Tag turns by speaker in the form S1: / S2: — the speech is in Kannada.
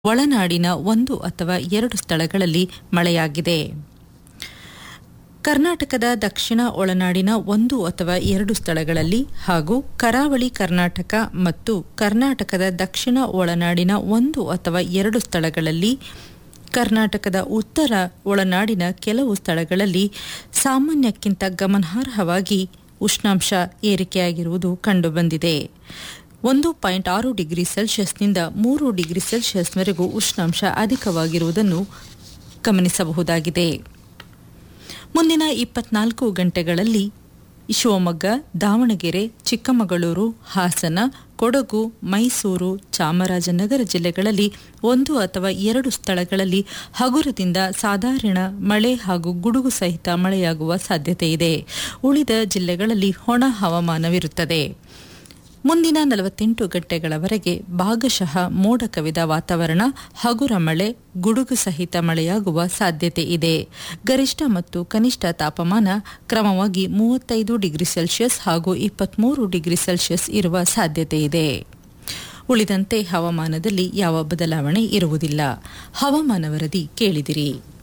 S1: ಒಳನಾಡಿನ ಒಂದು ಅಥವಾ ಎರಡು ಸ್ಥಳಗಳಲ್ಲಿ ಮಳೆಯಾಗಿದೆ ಕರ್ನಾಟಕದ ದಕ್ಷಿಣ ಒಳನಾಡಿನ ಒಂದು ಅಥವಾ ಎರಡು ಸ್ಥಳಗಳಲ್ಲಿ ಹಾಗೂ ಕರಾವಳಿ ಕರ್ನಾಟಕ ಮತ್ತು ಕರ್ನಾಟಕದ ದಕ್ಷಿಣ ಒಳನಾಡಿನ ಒಂದು ಅಥವಾ ಎರಡು ಸ್ಥಳಗಳಲ್ಲಿ ಕರ್ನಾಟಕದ ಉತ್ತರ ಒಳನಾಡಿನ ಕೆಲವು ಸ್ಥಳಗಳಲ್ಲಿ ಸಾಮಾನ್ಯಕ್ಕಿಂತ ಗಮನಾರ್ಹವಾಗಿ ಉಷ್ಣಾಂಶ ಏರಿಕೆಯಾಗಿರುವುದು ಕಂಡುಬಂದಿದೆ ಒಂದು ಪಾಯಿಂಟ್ ಆರು ಡಿಗ್ರಿ ಸೆಲ್ಸಿಯಸ್ನಿಂದ ಮೂರು ಡಿಗ್ರಿ ಸೆಲ್ಸಿಯಸ್ವರೆಗೂ ಉಷ್ಣಾಂಶ ಅಧಿಕವಾಗಿರುವುದನ್ನು ಗಮನಿಸಬಹುದಾಗಿದೆ ಮುಂದಿನ ಇಪ್ಪತ್ನಾಲ್ಕು ಗಂಟೆಗಳಲ್ಲಿ ಶಿವಮೊಗ್ಗ ದಾವಣಗೆರೆ ಚಿಕ್ಕಮಗಳೂರು ಹಾಸನ ಕೊಡಗು ಮೈಸೂರು ಚಾಮರಾಜನಗರ ಜಿಲ್ಲೆಗಳಲ್ಲಿ ಒಂದು ಅಥವಾ ಎರಡು ಸ್ಥಳಗಳಲ್ಲಿ ಹಗುರದಿಂದ ಸಾಧಾರಣ ಮಳೆ ಹಾಗೂ ಗುಡುಗು ಸಹಿತ ಮಳೆಯಾಗುವ ಸಾಧ್ಯತೆಯಿದೆ ಉಳಿದ ಜಿಲ್ಲೆಗಳಲ್ಲಿ ಒಣ ಹವಾಮಾನವಿರುತ್ತದೆ ಮುಂದಿನ ನಲವತ್ತೆಂಟು ಗಂಟೆಗಳವರೆಗೆ ಭಾಗಶಃ ಮೋಡ ಕವಿದ ವಾತಾವರಣ ಹಗುರ ಮಳೆ ಗುಡುಗು ಸಹಿತ ಮಳೆಯಾಗುವ ಸಾಧ್ಯತೆ ಇದೆ ಗರಿಷ್ಠ ಮತ್ತು ಕನಿಷ್ಠ ತಾಪಮಾನ ಕ್ರಮವಾಗಿ ಮೂವತ್ತೈದು ಡಿಗ್ರಿ ಸೆಲ್ಸಿಯಸ್ ಹಾಗೂ ಇಪ್ಪತ್ಮೂರು ಡಿಗ್ರಿ ಸೆಲ್ಸಿಯಸ್ ಇರುವ ಸಾಧ್ಯತೆ ಇದೆ ಉಳಿದಂತೆ ಹವಾಮಾನದಲ್ಲಿ ಯಾವ ಬದಲಾವಣೆ ಇರುವುದಿಲ್ಲ ಹವಾಮಾನ ವರದಿ ಕೇಳಿದಿರಿ